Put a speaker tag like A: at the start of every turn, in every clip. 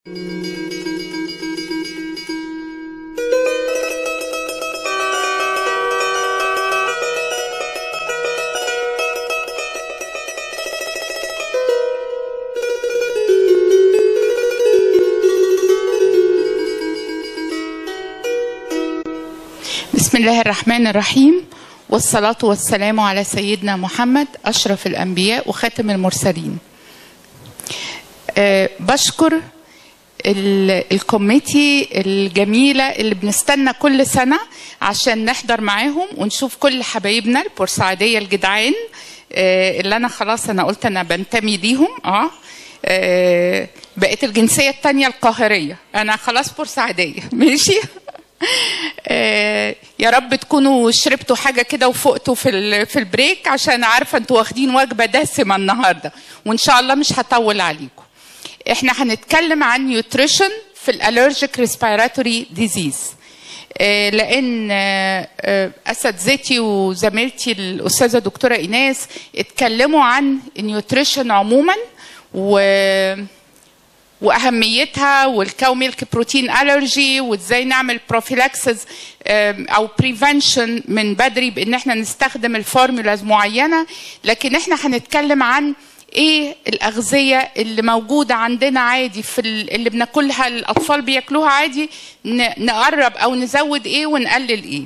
A: بسم الله الرحمن الرحيم والصلاة والسلام على سيدنا محمد أشرف الأنبياء وخاتم المرسلين أه بشكر ال- الكوميتي الجميلة اللي بنستنى كل سنة عشان نحضر معاهم ونشوف كل حبايبنا البورسعيدية الجدعان أه اللي أنا خلاص أنا قلت أنا بنتمي ليهم اه أه بقيت الجنسية التانية القاهرية أنا خلاص بورسعيدية ماشي آه، يا رب تكونوا شربتوا حاجه كده وفقتوا في ال- في البريك عشان عارفه انتوا واخدين وجبه دسمه النهارده وان شاء الله مش هطول عليكم احنا هنتكلم عن نيوتريشن في الالرجيك ريسبيراتوري ديزيز لان آه، آه، اساتذتي وزميلتي الاستاذه دكتوره ايناس اتكلموا عن النيوتريشن عموما و واهميتها والكاو ميلك بروتين الرجي وازاي نعمل بروفيلاكسز او بريفنشن من بدري بان احنا نستخدم الفورمولاز معينه لكن احنا هنتكلم عن ايه الاغذيه اللي موجوده عندنا عادي في ال- اللي بناكلها الاطفال بياكلوها عادي ن- نقرب او نزود ايه ونقلل ايه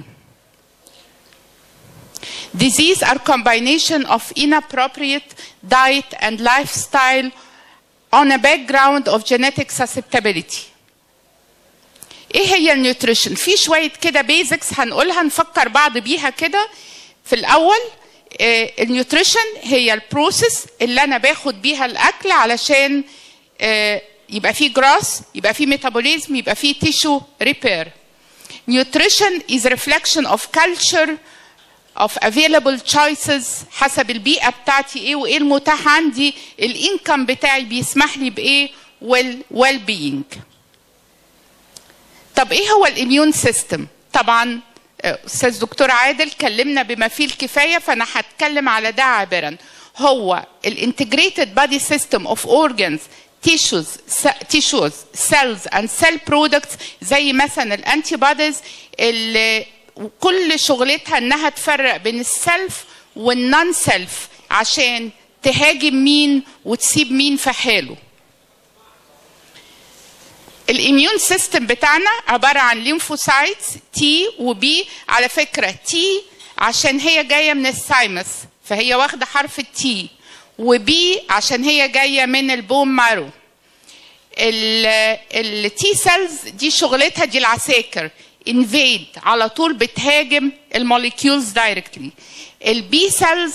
A: Disease are combination of inappropriate diet and lifestyle on a background of genetic susceptibility. ايه هي النيوتريشن؟ في شويه كده بيزكس هنقولها نفكر بعض بيها كده في الاول آه، النيوتريشن هي البروسيس اللي انا باخد بيها الاكل علشان آه، يبقى فيه جراس يبقى فيه ميتابوليزم يبقى فيه تيشو ريبير nutrition is reflection of culture of available choices حسب البيئة بتاعتي ايه وايه المتاح عندي الانكم بتاعي بيسمح لي بايه والويل being طب ايه هو الاميون سيستم طبعا آه، استاذ دكتور عادل كلمنا بما فيه الكفايه فانا هتكلم على ده عابرا هو الانتجريتد بادي سيستم اوف اورجانز tissues tissues cells and cell products زي مثلا الانتي بوديز اللي كل شغلتها انها تفرق بين السلف والنون سيلف عشان تهاجم مين وتسيب مين في حاله الاميون سيستم بتاعنا عباره عن ليمفوسايتس تي وبي على فكره تي عشان هي جايه من السايمس فهي واخده حرف التي وبي عشان هي جايه من البون مارو التي سيلز دي شغلتها دي العساكر انفيد على طول بتهاجم الموليكيولز دايركتلي البي سيلز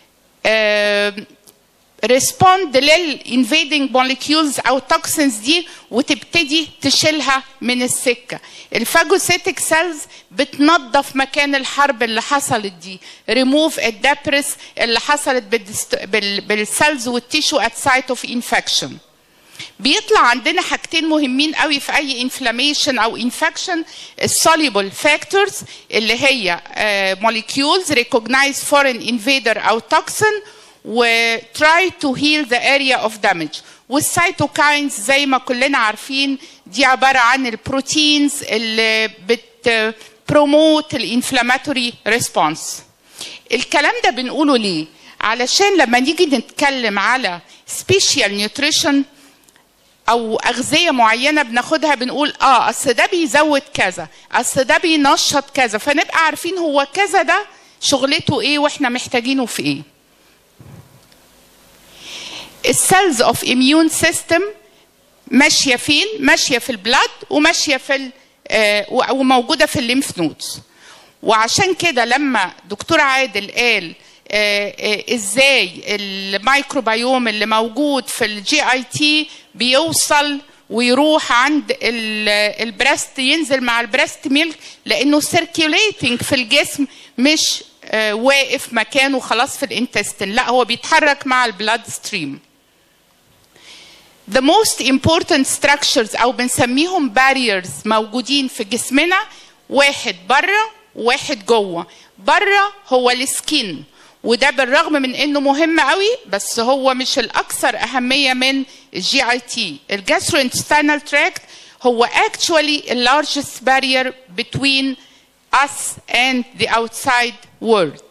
A: ريسبوند للانفيدنج موليكيولز او توكسينز دي وتبتدي تشيلها من السكه الفاجوسيتك سيلز بتنظف مكان الحرب اللي حصلت دي ريموف الدبرس اللي حصلت بالدست- بال- بالسيلز والتيشو ات سايت اوف انفكشن بيطلع عندنا حاجتين مهمين قوي في اي انفلاميشن او انفكشن السوليبل فاكتورز اللي هي موليكيولز ريكوجنايز فورين انفيدر او توكسين و try to heal the area of damage والسيتوكاينز زي ما كلنا عارفين دي عباره عن البروتينز اللي بت بروموت الانفلاماتوري ريسبونس الكلام ده بنقوله ليه علشان لما نيجي نتكلم على سبيشال نيوتريشن او اغذيه معينه بناخدها بنقول اه اصل ده بيزود كذا اصل ده بينشط كذا فنبقى عارفين هو كذا ده شغلته ايه واحنا محتاجينه في ايه السيلز اوف اميون سيستم ماشيه فين ماشيه في البلاد وماشيه في ال- آه، وموجوده في الليمف نودز وعشان كده لما دكتور عادل قال آه، آه، ازاي الميكروبيوم اللي موجود في الجي اي تي بيوصل ويروح عند ال- البريست ينزل مع البريست ميلك لانه سيركيوليتنج في الجسم مش آه، واقف مكانه خلاص في الانتستين لا هو بيتحرك مع البلاد ستريم the most important structures او بنسميهم barriers موجودين في جسمنا واحد بره وواحد جوه بره هو السكين وده بالرغم من انه مهم قوي بس هو مش الاكثر اهميه من الجي اي تي الجاستروintestinal tract هو actually the largest barrier between us and the outside world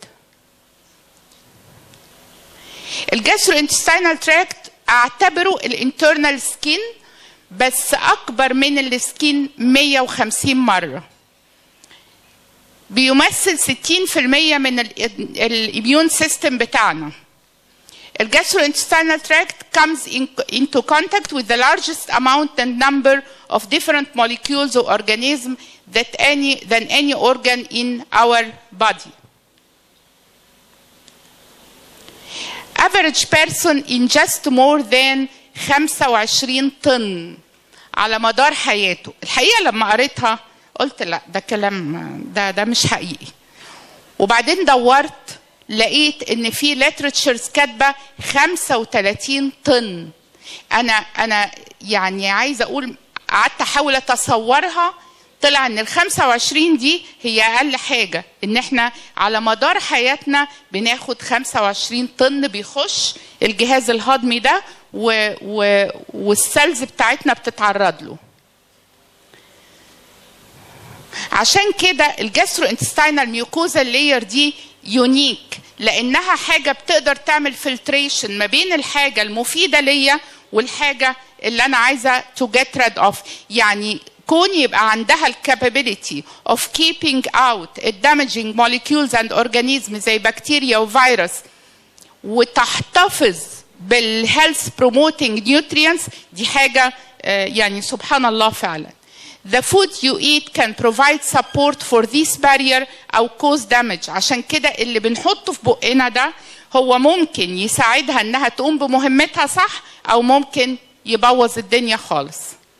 A: الجاستروintestinal tract اعتبره الانترنال سكين بس اكبر من السكين 150 مره بيمثل 60% من الاميون سيستم بتاعنا الجاستروintestinal tract comes in, into contact with the largest amount and number of different molecules or organisms that any than any organ in our body. Average person ingest more than 25 طن على مدار حياته. الحقيقه لما قريتها قلت لا ده كلام ده ده مش حقيقي. وبعدين دورت لقيت ان في ليترتشرز كاتبه 35 طن انا انا يعني عايزه اقول قعدت احاول اتصورها طلع ان ال 25 دي هي اقل حاجه ان احنا على مدار حياتنا بناخد 25 طن بيخش الجهاز الهضمي ده و و والسيلز بتاعتنا بتتعرض له عشان كده الجاسترو انتستينال ميوكوزا لاير دي يونيك لانها حاجه بتقدر تعمل فلتريشن ما بين الحاجه المفيده ليا والحاجه اللي انا عايزه تو جيت ريد اوف يعني كون يبقى عندها الكابابيلتي اوف keeping اوت الدامجينج molecules اند organisms زي بكتيريا وفيروس وتحتفظ بالهيلث بروموتنج نيوترينتس دي حاجه يعني سبحان الله فعلا The food you eat can provide support for this barrier أو cause damage عشان كده اللي بنحطه في بقنا ده هو ممكن يساعدها إنها تقوم بمهمتها صح أو ممكن يبوظ الدنيا خالص.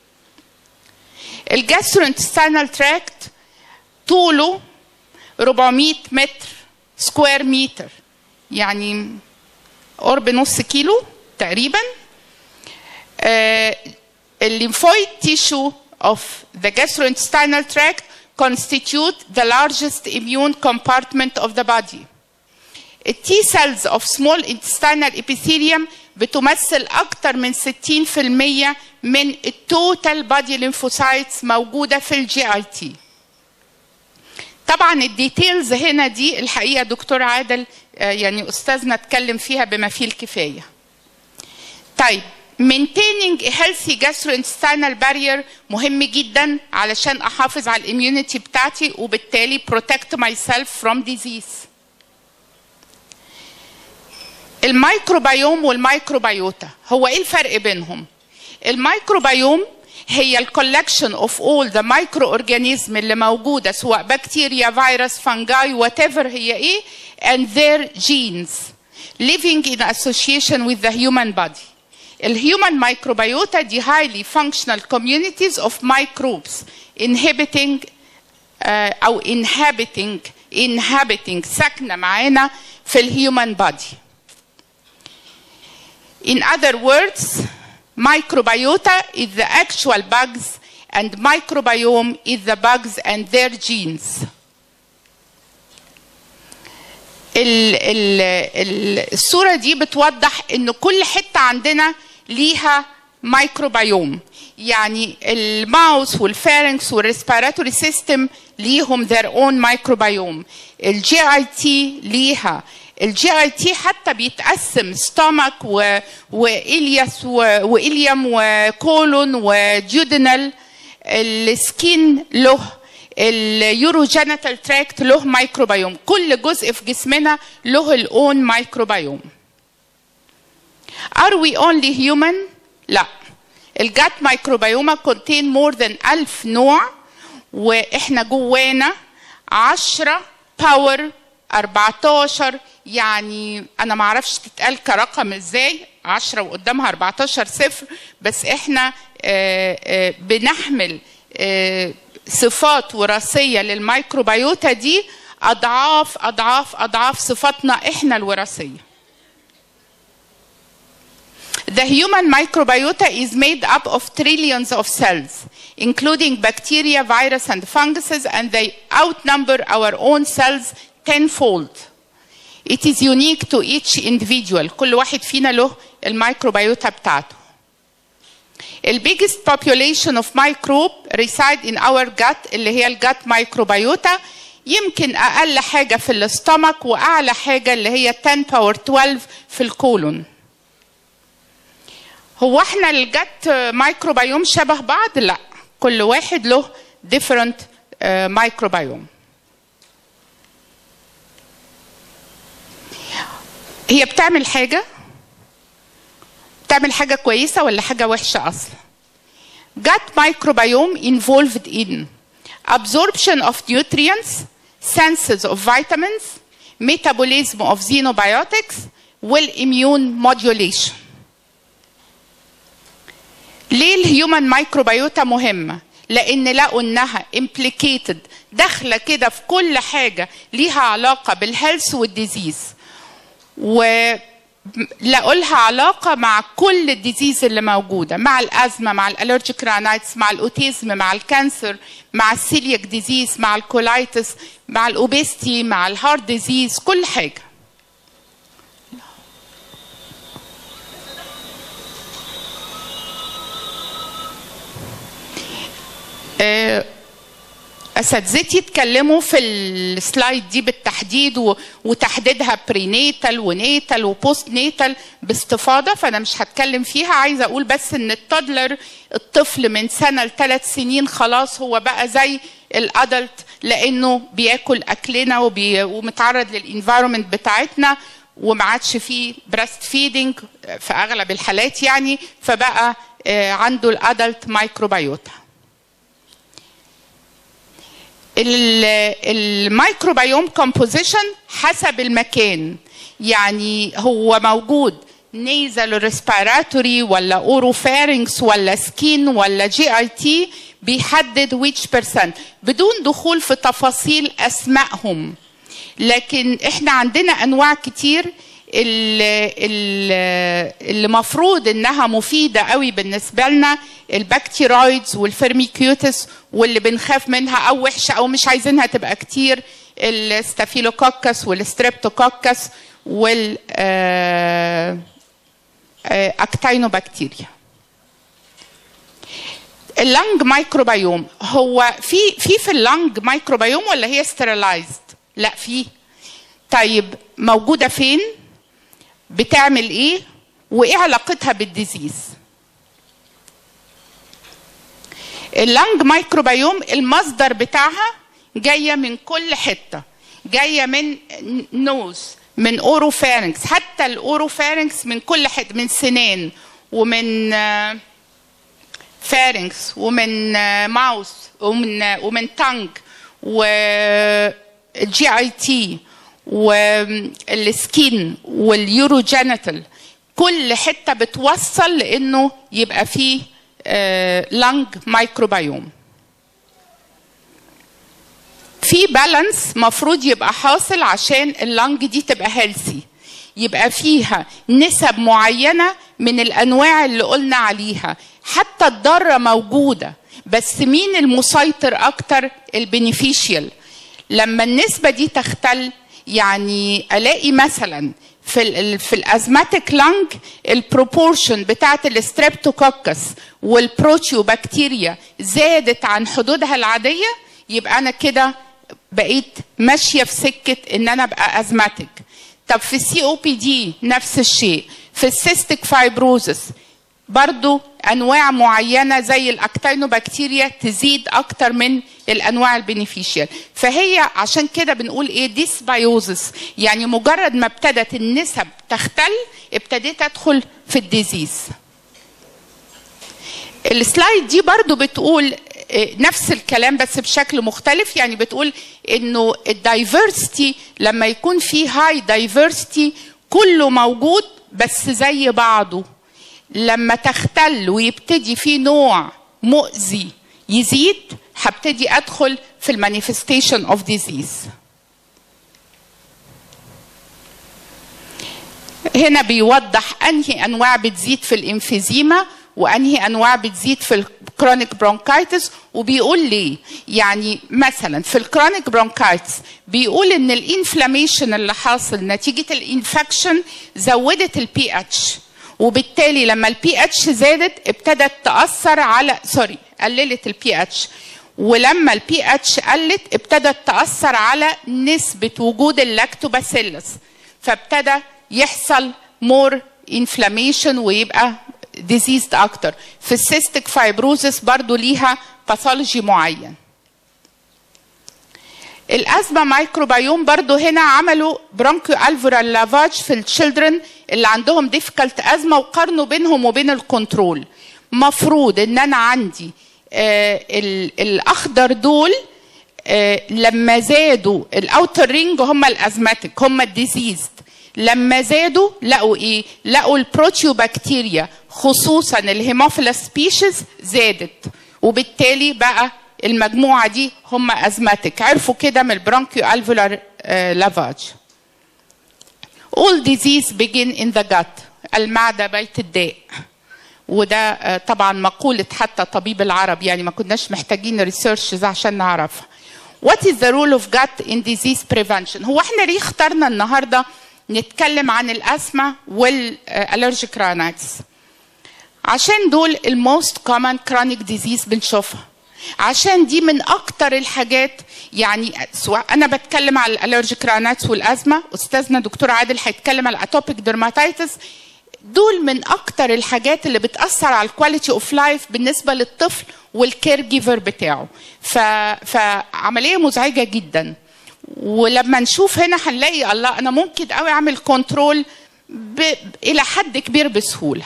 A: الجاستروintestinal tract طوله 400 متر سكوير متر يعني قرب نص كيلو تقريبا. آه الليمفويد تيشو of the gastrointestinal tract constitute the largest immune compartment of the body. T cells of small intestinal epithelium بتمثل أكثر من 60% من التوتال بادي lymphocytes موجودة في الجي اي تي. طبعا الديتيلز هنا دي الحقيقة دكتور عادل يعني أستاذنا اتكلم فيها بما فيه الكفاية. طيب maintaining a healthy gastrointestinal barrier مهم جدا علشان احافظ على الاميونيتي بتاعتي وبالتالي protect myself from disease. الميكروبيوم والميكروبيوتا هو ايه الفرق بينهم؟ الميكروبيوم هي الكولكشن اوف اول ذا مايكرو اورجانيزم اللي موجوده سواء بكتيريا فيروس فانجاي وات ايفر هي ايه and their genes living in association with the human body. الهيومن مايكروبيوتا دي highly functional communities of microbes inhibiting uh, او inhabiting inhabiting ساكنه معانا في الهيومن body. In other words, microbiota is the actual bugs and microbiome is the bugs and their genes. ال ال ال الصورة دي بتوضح ان كل حتة عندنا ليها مايكروبيوم يعني الماوس والفارنكس والريسبيراتوري سيستم ليهم their own مايكروبيوم الجي اي تي ليها الجي اي تي حتى بيتقسم ستومك و... والياس و... واليم وكولون وديودينال السكين له اليوروجينيتال تراكت له مايكروبيوم كل جزء في جسمنا له الاون مايكروبيوم Are we only human؟ لا الجات مايكروبيوما contain more than 1000 نوع واحنا جوانا 10 باور 14 يعني انا ما اعرفش تتقال كرقم ازاي 10 وقدامها 14 صفر بس احنا آآ آآ بنحمل آآ صفات وراثيه للميكروبيوتا دي اضعاف اضعاف اضعاف صفاتنا احنا الوراثيه The human microbiota is made up of trillions of cells, including bacteria, virus, and funguses, and they outnumber our own cells tenfold. It is unique to each individual. كل واحد فينا له الميكروبيوتا بتاعته. البيجست population of microbe reside in our gut اللي هي الجت مايكروبيوتا يمكن اقل حاجه في الاستمك واعلى حاجه اللي هي 10 باور 12 في الكولون هو احنا الجت مايكروبيوم شبه بعض لا كل واحد له different مايكروبيوم هي بتعمل حاجه بتعمل حاجه كويسه ولا حاجه وحشه اصلا gut microbiome involved in absorption of nutrients senses of vitamins metabolism of xenobiotics والimmune modulation ليه الهيومن مايكروبيوتا مهمه لان لقوا انها implicated داخله كده في كل حاجه ليها علاقه بالهيلث والديزيز و لقوا لها علاقة مع كل الديزيز اللي موجودة مع الأزمة مع الألرجيك رانايتس مع الأوتيزم مع الكانسر مع السيلياك ديزيز مع الكولايتس مع الأوبستي مع الهارت ديزيز كل حاجة آه اساتذتي اتكلموا في السلايد دي بالتحديد و... وتحديدها برينيتال ونيتال وبوست نيتال باستفاضه فانا مش هتكلم فيها عايزه اقول بس ان التودلر الطفل من سنه لثلاث سنين خلاص هو بقى زي الادلت لانه بياكل اكلنا وبي... ومتعرض للانفايرمنت بتاعتنا وما عادش فيه بريست فيدنج في اغلب الحالات يعني فبقى عنده الادلت مايكروبيوتا الميكروبيوم كومبوزيشن حسب المكان يعني هو موجود نيزل ريسبيراتوري ولا اوروفارينكس ولا سكين ولا جي اي تي بيحدد ويتش بيرسنت بدون دخول في تفاصيل اسمائهم لكن احنا عندنا انواع كتير اللي مفروض انها مفيده قوي بالنسبه لنا البكتيرويدز والفيرميكيوتس واللي بنخاف منها او وحشه او مش عايزينها تبقى كتير الستافيلوكوكس والستريبتوكوكس وال اكتينوبكتيريا اللنج مايكروبيوم هو في في في اللنج مايكروبيوم ولا هي ستيرلايزد لا في طيب موجوده فين بتعمل ايه وايه علاقتها بالديزيز اللنج مايكروبيوم المصدر بتاعها جايه من كل حته جايه من نوز من اوروفارنكس حتى الاوروفارنكس من كل حته من سنان ومن فارنكس ومن ماوس ومن ومن تانج والجي اي تي والسكين واليوروجينيتال كل حته بتوصل لانه يبقى فيه لنج مايكروبيوم في بالانس مفروض يبقى حاصل عشان اللنج دي تبقى هيلثي يبقى فيها نسب معينه من الانواع اللي قلنا عليها حتى الضاره موجوده بس مين المسيطر اكتر البينيفيشيال لما النسبه دي تختل يعني الاقي مثلا في ال في الازماتيك لانج البروبورشن بتاعت الستريبتوكوكس والبروتيوبكتيريا زادت عن حدودها العاديه يبقى انا كده بقيت ماشيه في سكه ان انا ابقى ازماتيك طب في السي او بي دي نفس الشيء في السيستيك فايبروزس برضو انواع معينه زي الاكتينوبكتيريا تزيد اكتر من الانواع البينيفيشيال فهي عشان كده بنقول ايه ديسبايوزس يعني مجرد ما ابتدت النسب تختل ابتديت ادخل في الديزيز السلايد دي برضو بتقول نفس الكلام بس بشكل مختلف يعني بتقول انه الدايفرستي لما يكون في هاي دايفرستي كله موجود بس زي بعضه لما تختل ويبتدي في نوع مؤذي يزيد هبتدي ادخل في المانيفستيشن اوف ديزيز هنا بيوضح انهي انواع بتزيد في الانفيزيما وانهي انواع بتزيد في الكرونيك برونكايتس وبيقول ليه يعني مثلا في الكرونيك برونكايتس بيقول ان الانفلاميشن اللي حاصل نتيجه الانفكشن زودت البي اتش وبالتالي لما البي اتش زادت ابتدت تاثر على سوري قللت البي اتش ولما البي اتش قلت ابتدت تاثر على نسبه وجود اللاكتوباسيلس فابتدى يحصل مور انفلاميشن ويبقى ديزيزد اكتر في السيستيك فايبروزس برضو ليها باثولوجي معين الازمه مايكروبيوم برضو هنا عملوا برونكيو الفورال لافاج في التشيلدرن اللي عندهم ديفيكالت ازمه وقارنوا بينهم وبين الكنترول مفروض ان انا عندي آه الاخضر دول آه لما زادوا الاوتر رينج هم الازماتيك هم الديزيزد لما زادوا لقوا ايه لقوا البروتيوبكتيريا خصوصا الهيموفيلس سبيشيز زادت وبالتالي بقى المجموعه دي هم ازماتيك عرفوا كده من البرونكيو الفولار لافاج all disease begin in the gut المعده بيت الداء وده طبعا مقولة حتى طبيب العرب يعني ما كناش محتاجين ريسيرشز عشان نعرفها What is the role of gut in disease prevention هو احنا ليه اخترنا النهارده نتكلم عن الأسمة والالرجيك رانايتس عشان دول الموست كومن كرونيك ديزيز بنشوفها عشان دي من اكتر الحاجات يعني سواء انا بتكلم على الالرجيك رانايتس والازمه استاذنا دكتور عادل هيتكلم على الاتوبيك درماتيتس دول من اكتر الحاجات اللي بتاثر على الكواليتي اوف لايف بالنسبه للطفل والكير جيفر بتاعه ف... فعمليه مزعجه جدا ولما نشوف هنا هنلاقي الله انا ممكن قوي اعمل كنترول ب... الى حد كبير بسهوله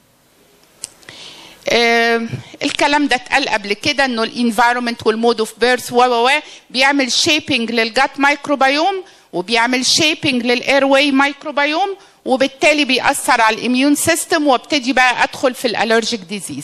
A: آه الكلام ده اتقال قبل كده انه الانفايرمنت والمود اوف بيرث و و بيعمل شيبنج للجات مايكروبيوم وبيعمل شيبنج للاير واي مايكروبيوم وبالتالي بيأثر على الاميون سيستم وابتدي بقى ادخل في الالرجيك ديزيز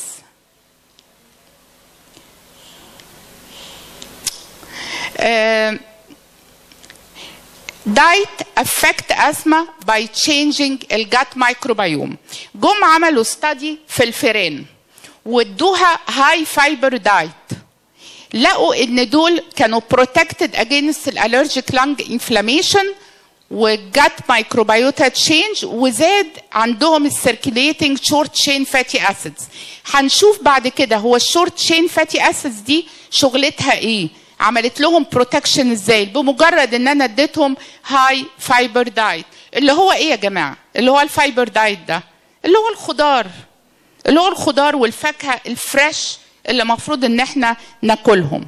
A: diet affect asthma by changing الجات مايكروبيوم جم عملوا study في الفيران وادوها هاي فايبر دايت لقوا ان دول كانوا protected against الالرجيك lung inflammation والجات مايكروبيوتا تشينج وزاد عندهم السيركيليتنج شورت شين فاتي اسيدز هنشوف بعد كده هو الشورت شين فاتي اسيدز دي شغلتها ايه عملت لهم بروتكشن ازاي بمجرد ان انا اديتهم هاي فايبر دايت اللي هو ايه يا جماعه اللي هو الفايبر دايت ده اللي هو الخضار اللي هو الخضار والفاكهه الفريش اللي المفروض ان احنا ناكلهم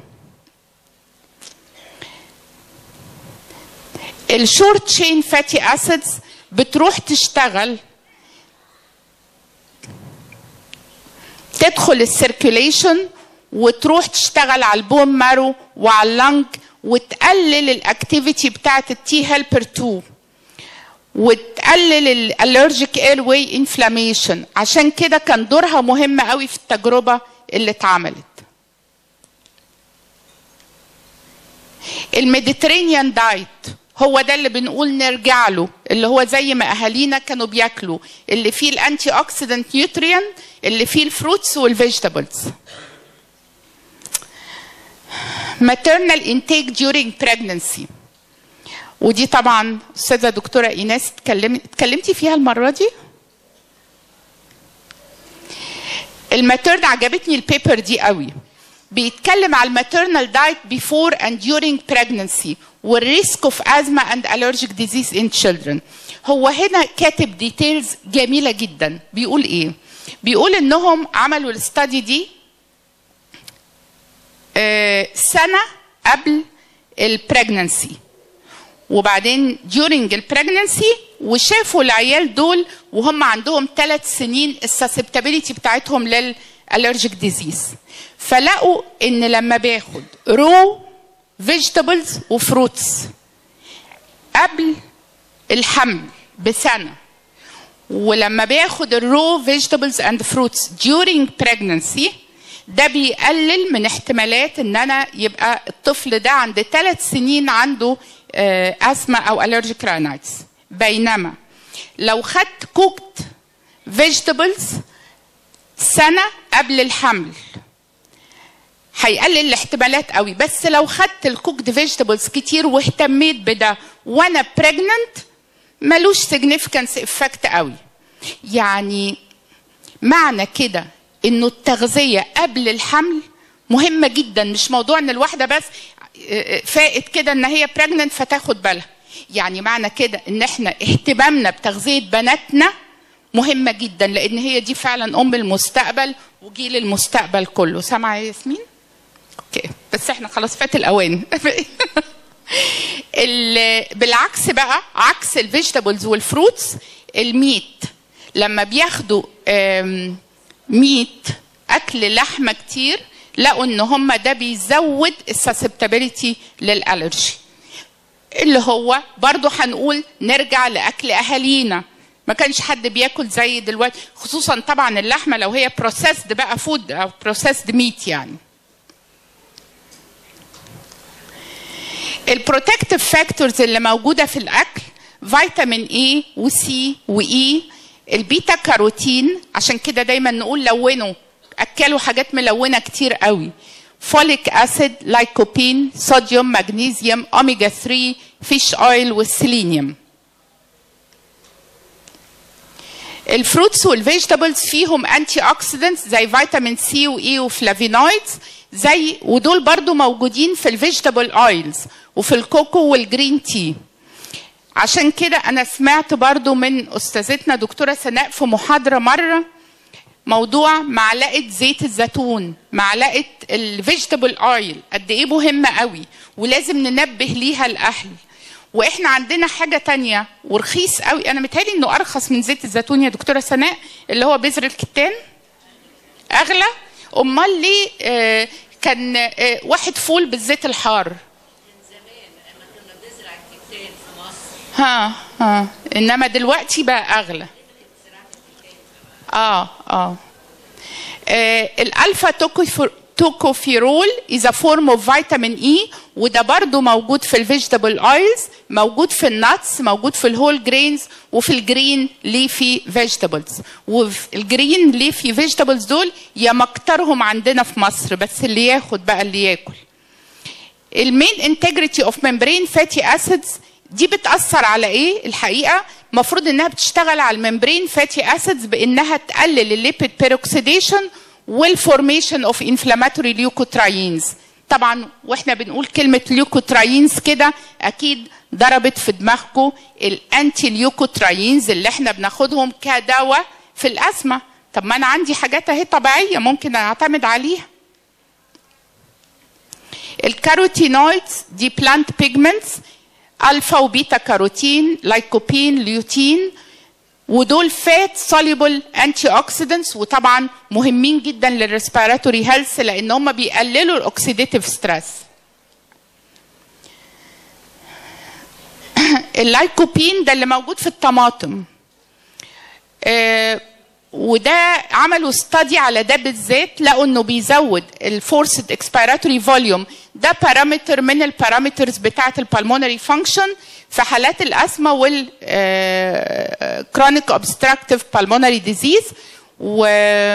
A: الشورت شين فاتي اسيدز بتروح تشتغل تدخل السيركيوليشن وتروح تشتغل على البون مارو وعلى اللنج وتقلل الاكتيفيتي بتاعت التي هيلبر 2 وتقلل الالرجيك اير واي انفلاميشن عشان كده كان دورها مهم قوي في التجربه اللي اتعملت الميديترينيان دايت هو ده اللي بنقول نرجع له اللي هو زي ما اهالينا كانوا بياكلوا اللي فيه الانتي اوكسيدنت نيوتريان اللي فيه الفروتس والفيجيتابلز maternal intake during pregnancy ودي طبعا استاذه دكتوره ايناس اتكلمتي فيها المره دي الماتيرن عجبتني البيبر دي قوي بيتكلم على الماتيرنال دايت بيفور اند during pregnancy والريسك اوف ازما اند allergic disease in children هو هنا كاتب ديتيلز جميله جدا بيقول ايه بيقول انهم عملوا الاستادي دي سنه قبل البريجننسي وبعدين during البريجننسي وشافوا العيال دول وهم عندهم ثلاث سنين السسبتابيليتي بتاعتهم للالرجيك ديزيز فلقوا ان لما باخد رو فيجيتابلز وفروتس قبل الحمل بسنه ولما باخد الرو فيجيتابلز اند فروتس during pregnancy ده بيقلل من احتمالات ان انا يبقى الطفل ده عند ثلاث سنين عنده اسما او الرجيك رانايتس بينما لو خدت كوكت فيجيتابلز سنه قبل الحمل هيقلل الاحتمالات قوي بس لو خدت الكوكد فيجيتابلز كتير واهتميت بده وانا بريجننت ملوش سيجنيفيكانس افكت قوي يعني معنى كده انه التغذيه قبل الحمل مهمه جدا مش موضوع ان الواحده بس فائت كده ان هي بريجننت فتاخد بالها يعني معنى كده ان احنا اهتمامنا بتغذيه بناتنا مهمه جدا لان هي دي فعلا ام المستقبل وجيل المستقبل كله سامعه يا ياسمين اوكي بس احنا خلاص فات الاوان بالعكس بقى عكس الفيجيتابلز والفروتس الميت لما بياخدوا ميت اكل لحمه كتير لقوا ان هم ده بيزود السسبتابيليتي للالرجي اللي هو برضو هنقول نرجع لاكل اهالينا ما كانش حد بياكل زي دلوقتي خصوصا طبعا اللحمه لو هي بروسيسد بقى فود او بروسيسد ميت يعني البروتكتيف فاكتورز اللي موجوده في الاكل فيتامين اي وسي واي البيتا كاروتين عشان كده دايما نقول لونوا اكلوا حاجات ملونه كتير قوي فوليك اسيد لايكوبين صوديوم مغنيسيوم اوميجا 3 فيش اويل والسيلينيوم الفروتس والفيجيتابلز فيهم انتي اوكسيدنتس زي فيتامين سي واي وفلافينويدز زي ودول برضو موجودين في الفيجيتابل اويلز وفي الكوكو والجرين تي عشان كده انا سمعت برضو من استاذتنا دكتوره سناء في محاضره مره موضوع معلقه زيت الزيتون معلقه الفيجيتابل اويل قد ايه مهمه قوي ولازم ننبه ليها الاهل واحنا عندنا حاجه تانية ورخيص قوي انا متهيألي انه ارخص من زيت الزيتون يا دكتوره سناء اللي هو بذر الكتان اغلى امال ليه آه كان آه واحد فول بالزيت الحار ها ها انما دلوقتي بقى اغلى اه اه, آه الالفا توكوفيرول is a form of vitamin E وده برضو موجود في الفيجيتابل اويلز موجود في الناتس موجود في الهول جرينز وفي الجرين ليفي فيجيتابلز والجرين ليفي فيجيتابلز دول يا مكترهم عندنا في مصر بس اللي ياخد بقى اللي ياكل المين انتجريتي اوف ممبرين فاتي اسيدز دي بتاثر على ايه الحقيقه المفروض انها بتشتغل على الممبرين فاتي اسيدز بانها تقلل الليبيد بيروكسيديشن والفورميشن اوف انفلاماتوري ليوكوتراينز طبعا واحنا بنقول كلمه ليوكوتراينز كده اكيد ضربت في دماغكم الانتي ليوكوتراينز اللي احنا بناخدهم كدواء في الازمه طب ما انا عندي حاجات اهي طبيعيه ممكن اعتمد عليها الكاروتينويدز دي بلانت بيجمنتس الفا وبيتا كاروتين لايكوبين ليوتين ودول فات سوليبل انتي اوكسيدنتس وطبعا مهمين جدا للريسبيراتوري هيلث لان هم بيقللوا الاكسيديتيف ستريس اللايكوبين ده اللي موجود في الطماطم آه وده عملوا استادي على ده بالذات لقوا انه بيزود الفورسد اكسبيراتوري فوليوم ده بارامتر من البارامترز بتاعه البلمونري فانكشن في حالات الاسما وال كرونيك اوبستراكتيف بالمونري ديزيز و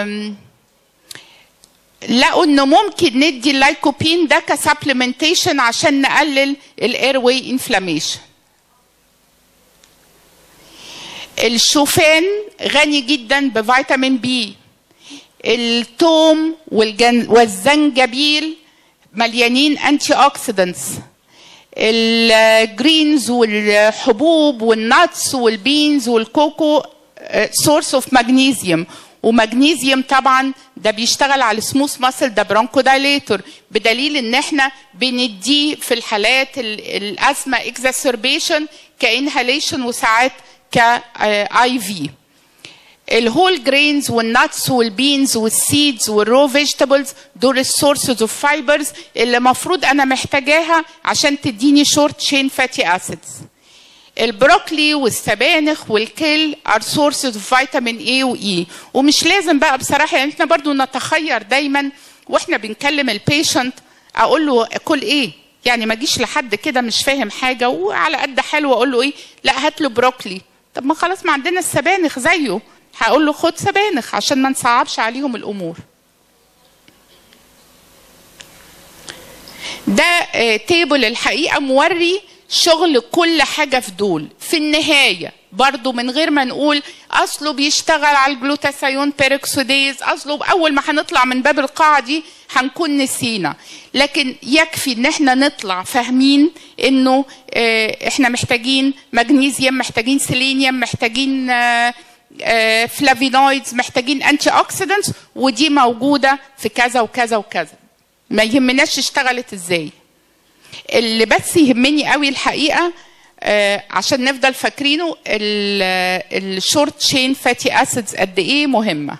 A: لقوا انه ممكن ندي اللايكوبين ده كسبلمنتيشن عشان نقلل الاير واي انفلاميشن الشوفان غني جدا بفيتامين بي الثوم والجن... والزنجبيل مليانين انتي اوكسيدنتس الجرينز والحبوب والناتس والبينز والكوكو سورس اوف مغنيسيوم ومغنيسيوم طبعا ده بيشتغل على السموث ماسل ده برونكو دايليتور بدليل ان احنا بنديه في الحالات الازمه اكزاسربيشن كانهاليشن وساعات كاي في الهول جرينز والناتس والبينز والسيدز والرو فيجيتابلز دول السورسز اوف فايبرز اللي المفروض انا محتاجاها عشان تديني شورت شين فاتي اسيدز البروكلي والسبانخ والكيل ار سورسز اوف فيتامين اي واي ومش لازم بقى بصراحه يعني احنا برضو نتخير دايما واحنا بنكلم البيشنت اقول له كل ايه يعني ما اجيش لحد كده مش فاهم حاجه وعلى قد حلو اقول له ايه لا هات له بروكلي طب ما خلاص ما عندنا السبانخ زيه هقول له خد سبانخ عشان ما نصعبش عليهم الامور ده تيبل الحقيقه موري شغل كل حاجه في دول في النهايه برضو من غير ما نقول اصله بيشتغل على الجلوتاثيون بيروكسيديز اصله اول ما هنطلع من باب القاعه دي هنكون نسينا لكن يكفي ان احنا نطلع فاهمين انه اه احنا محتاجين مغنيسيوم محتاجين سيلينيوم محتاجين اه اه فلافينويدز محتاجين انتي اوكسيدنتس ودي موجوده في كذا وكذا وكذا ما يهمناش اشتغلت ازاي اللي بس يهمني قوي الحقيقه آه عشان نفضل فاكرينه الشورت تشين فاتي اسيدز قد ايه مهمه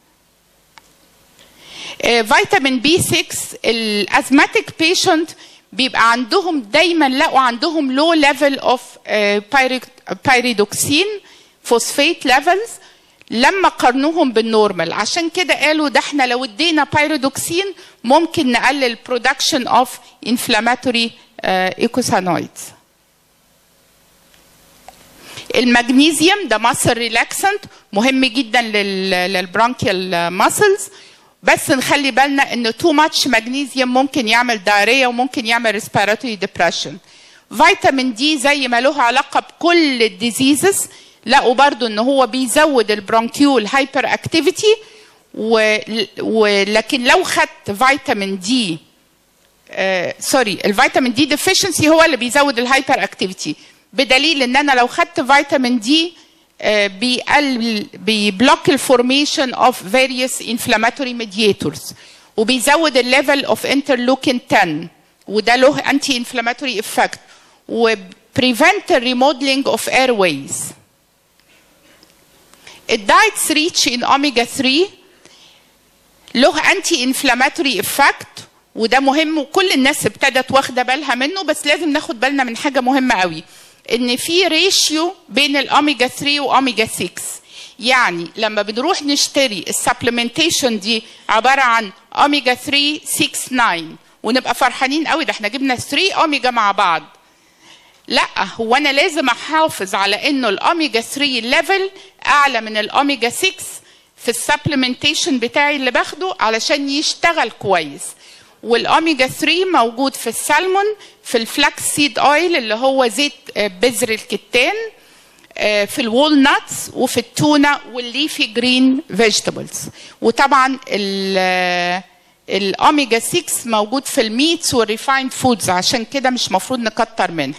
A: آه فيتامين بي 6 الازماتيك بيشنت بيبقى عندهم دايما لقوا عندهم لو ليفل اوف بايريدوكسين فوسفيت ليفلز لما قارنوهم بالنورمال عشان كده قالوا ده احنا لو ادينا بايرودوكسين ممكن نقلل برودكشن اوف انفلاماتوري ايكوسانويدز المغنيسيوم ده ماسل ريلاكسنت مهم جدا للبرونكيال ماسلز بس نخلي بالنا ان تو ماتش مغنيسيوم ممكن يعمل دايريا وممكن يعمل ريسبيراتوري ديبريشن فيتامين دي زي ما له علاقه بكل الديزيزز لقوا برضو ان هو بيزود البرونكيول هايبر اكتيفيتي ولكن لو خدت فيتامين دي آه سوري الفيتامين دي ديفيشنسي هو اللي بيزود الهايبر اكتيفيتي بدليل ان انا لو خدت فيتامين دي آه بيقلل بيبلوك الفورميشن اوف فاريوس انفلاماتوري ميدياتورز وبيزود الليفل اوف انترلوكين 10 وده له انتي انفلاماتوري افكت وبريفنت الريموديلنج اوف اير ويز الدايتس ريتش ان اوميجا 3 له انتي انفلاماتوري افكت وده مهم وكل الناس ابتدت واخده بالها منه بس لازم ناخد بالنا من حاجه مهمه قوي ان في ريشيو بين الاوميجا 3 واوميجا 6 يعني لما بنروح نشتري السبلمنتيشن دي عباره عن اوميجا 3 6 9 ونبقى فرحانين قوي ده احنا جبنا 3 اوميجا مع بعض لا هو انا لازم احافظ على انه الاوميجا 3 ليفل اعلى من الاوميجا 6 في السبلمنتيشن بتاعي اللي باخده علشان يشتغل كويس والاوميجا 3 موجود في السلمون في الفلاكس سيد اويل اللي هو زيت بذر الكتان في الوول ناتس وفي التونه والليفي جرين فيجيتابلز وطبعا الاوميجا 6 موجود في الميتس والريفايند فودز عشان كده مش مفروض نكتر منها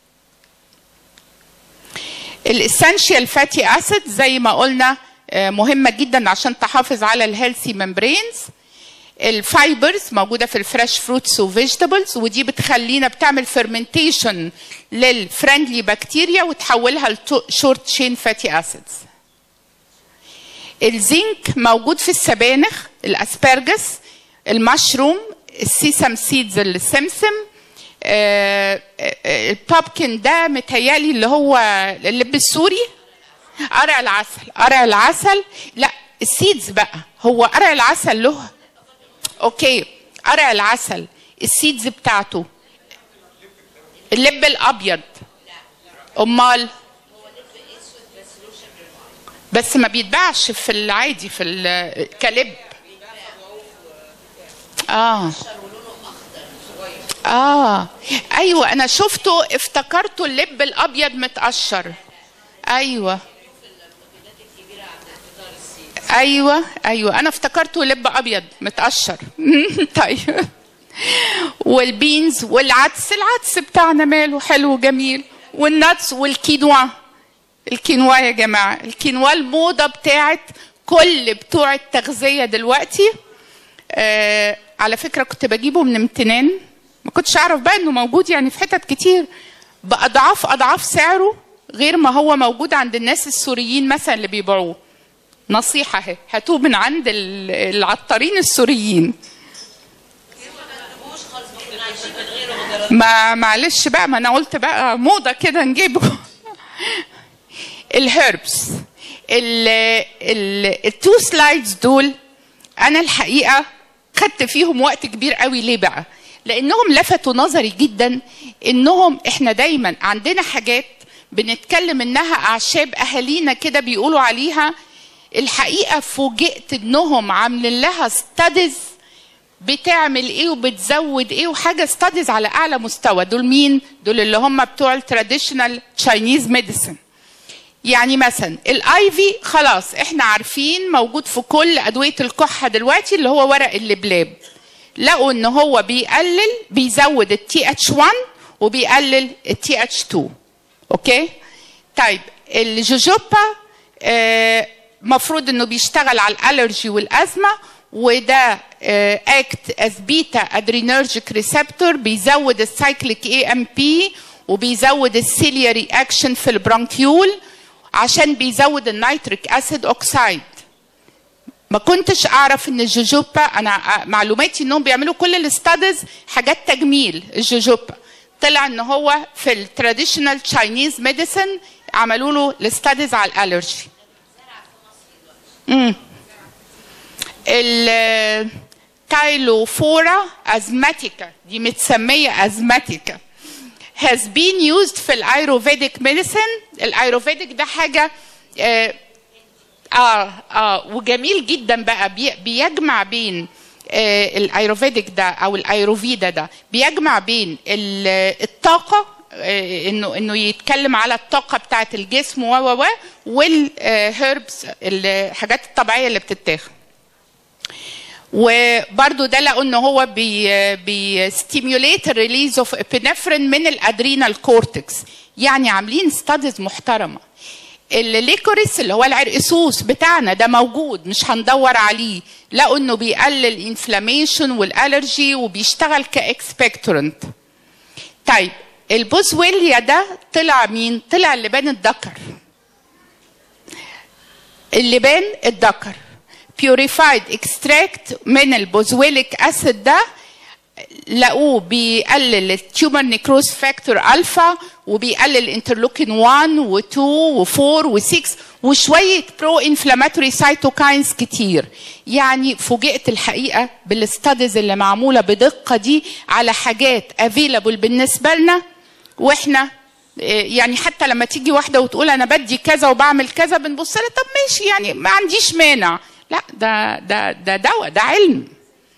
A: الاسنشال فاتي اسيد زي ما قلنا مهمه جدا عشان تحافظ على الهيلثي ممبرينز الفايبرز موجوده في الفريش فروتس وفيجيتابلز ودي بتخلينا بتعمل فيرمنتيشن للفريندلي بكتيريا وتحولها لشورت تشين فاتي اسيدز الزنك موجود في السبانخ الاسبرجس المشروم السيسم سيدز السمسم آه البابكن ده متهيألي اللي هو اللب السوري قرع العسل قرع العسل لا السيدز بقى هو قرع العسل له اوكي قرع العسل السيدز بتاعته اللب الابيض امال بس ما بيتباعش في العادي في كلب اه اه ايوه انا شفته افتكرته اللب الابيض متقشر ايوه ايوه ايوه انا افتكرته لب ابيض متقشر طيب والبينز والعدس العدس بتاعنا ماله حلو جميل والنتس والكينوا الكينوا يا جماعه الكينوا الموضه بتاعت كل بتوع التغذيه دلوقتي آه على فكره كنت بجيبه من امتنان ما كنتش اعرف بقى انه موجود يعني في حتت كتير باضعاف اضعاف سعره غير ما هو موجود عند الناس السوريين مثلا اللي بيبيعوه نصيحة اهي هاتوه من عند العطارين السوريين ما معلش بقى ما انا قلت بقى موضة كده نجيبه الهربس التو سلايدز دول انا الحقيقة خدت فيهم وقت كبير قوي ليه بقى لانهم لفتوا نظري جدا انهم احنا دايما عندنا حاجات بنتكلم انها اعشاب اهالينا كده بيقولوا عليها الحقيقه فوجئت انهم عاملين لها ستاديز بتعمل ايه وبتزود ايه وحاجه ستاديز على اعلى مستوى دول مين دول اللي هم بتوع التراديشنال تشاينيز ميديسن يعني مثلا الايفي خلاص احنا عارفين موجود في كل ادويه الكحه دلوقتي اللي هو ورق اللبلاب لقوا ان هو بيقلل بيزود التي اتش 1 وبيقلل التي اتش 2 اوكي طيب الجوجوبا آه مفروض انه بيشتغل على الالرجي والازمه وده اكت از بيتا ادرينرجيك ريسبتور بيزود السايكليك اي ام بي وبيزود السيلياري اكشن في البرونكيول عشان بيزود النيتريك اسيد اوكسايد ما كنتش اعرف ان الجوجوبا انا معلوماتي انهم بيعملوا كل الاستادز حاجات تجميل الجوجوبا طلع ان هو في التراديشنال تشاينيز ميديسن عملوا له الاستادز على الالرجي امم التايلوفورا ازماتيكا دي متسميه ازماتيكا has been used في الايروفيديك ميديسن الايروفيديك ده حاجه اه اه, آه وجميل جدا بقى بي بيجمع بين آه الايروفيديك ده او الايروفيدا ده بيجمع بين الطاقه آه انه انه يتكلم على الطاقه بتاعه الجسم و و و والهيربس الحاجات الطبيعيه اللي بتتاخد وبرده ده لقوا ان هو بي بيستيميوليت الريليز اوف ابنفرين من الادرينال كورتكس يعني عاملين ستاديز محترمه الليكوريس اللي هو العرقسوس بتاعنا ده موجود مش هندور عليه لقوا انه بيقلل الانفلاميشن والالرجي وبيشتغل كاكسبكتورنت طيب البوزويليا ده طلع مين طلع اللبان الذكر اللبان الذكر بيوريفايد اكستراكت من البوزويليك اسيد ده لقوه بيقلل التيومر نيكروز فاكتور الفا وبيقلل الانترلوكين 1 و2 و4 و6 وشويه برو انفلاماتوري سايتوكاينز كتير يعني فوجئت الحقيقه بالاستاديز اللي معموله بدقه دي على حاجات افيلابل بالنسبه لنا واحنا يعني حتى لما تيجي واحده وتقول انا بدي كذا وبعمل كذا بنبص لها طب ماشي يعني ما عنديش مانع لا ده ده ده دواء ده علم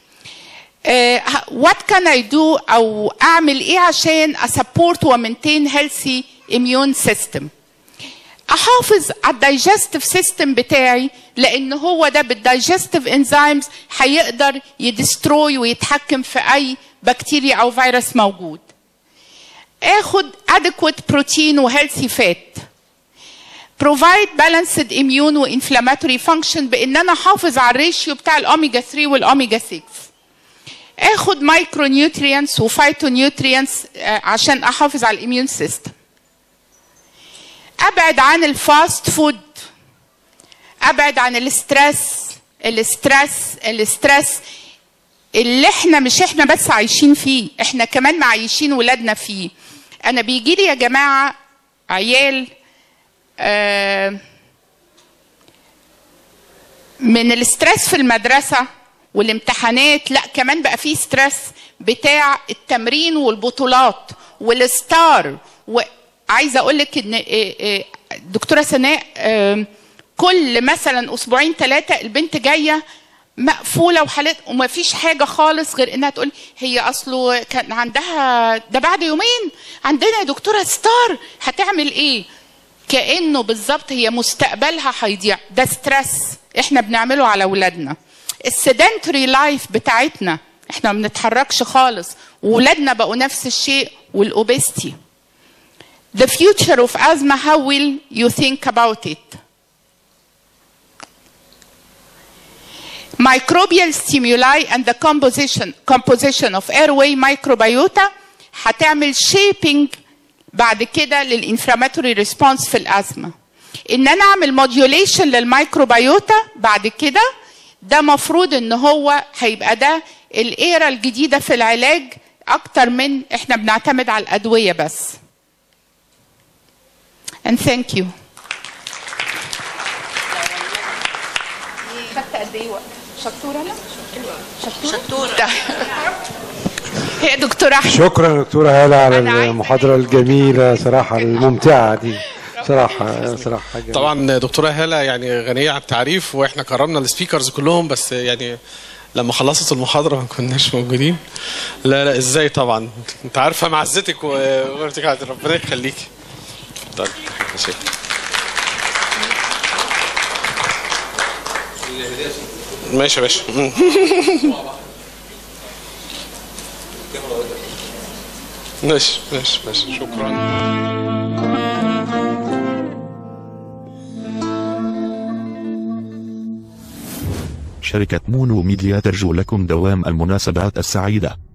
A: وات كان اي دو او اعمل ايه عشان اسبورت ومنتين هيلثي اميون سيستم احافظ على الدايجستيف سيستم بتاعي لان هو ده بالدايجستيف انزيمز هيقدر يدستروي ويتحكم في اي بكتيريا او فيروس موجود اخد adequate بروتين وهيلثي فات provide balanced immune وانفلاماتوري function بان انا احافظ على الريشيو بتاع الاوميجا 3 والاوميجا 6 اخد مايكرو نيوتريانس وفايتو نيوتريانس عشان احافظ على الاميون سيستم ابعد عن الفاست فود ابعد عن الاسترس الاسترس الاسترس اللي احنا مش احنا بس عايشين فيه احنا كمان معيشين ولادنا فيه انا بيجي لي يا جماعه عيال آه من الاسترس في المدرسه والامتحانات لا كمان بقى في ستريس بتاع التمرين والبطولات والستار وعايزه اقول لك ان دكتوره سناء كل مثلا اسبوعين ثلاثه البنت جايه مقفوله وحالات وما فيش حاجه خالص غير انها تقول هي اصله كان عندها ده بعد يومين عندنا يا دكتوره ستار هتعمل ايه كانه بالظبط هي مستقبلها هيضيع ده ستريس احنا بنعمله على اولادنا السيدنتري لايف بتاعتنا احنا ما بنتحركش خالص وولادنا بقوا نفس الشيء والاوبستي The future of asthma how will you think about it microbial stimuli and the composition composition of airway microbiota هتعمل shaping بعد كده للانفلاماتوري ريسبونس في الازمه ان انا اعمل موديوليشن للميكروبيوتا بعد كده ده مفروض ان هو هيبقى ده الايرا الجديده في العلاج اكتر من احنا بنعتمد على الادويه بس and thank you خدت قد ايه وقت شطوره انا شطوره شطوره هي دكتوره احمد
B: شكرا دكتوره هاله على المحاضره الجميله صراحه الممتعه دي صراحه صراحه حاجة
C: طبعا دكتوره هاله يعني غنيه عن التعريف واحنا كرمنا السبيكرز كلهم بس يعني لما خلصت المحاضره ما كناش موجودين لا لا ازاي طبعا انت عارفه معزتك وغيرتك ربنا يخليكي طيب شكرا ماشي يا باشا مم. ماشي ماشي ماشي شكرا
D: شركة مونو ميديا ترجو لكم دوام المناسبات السعيدة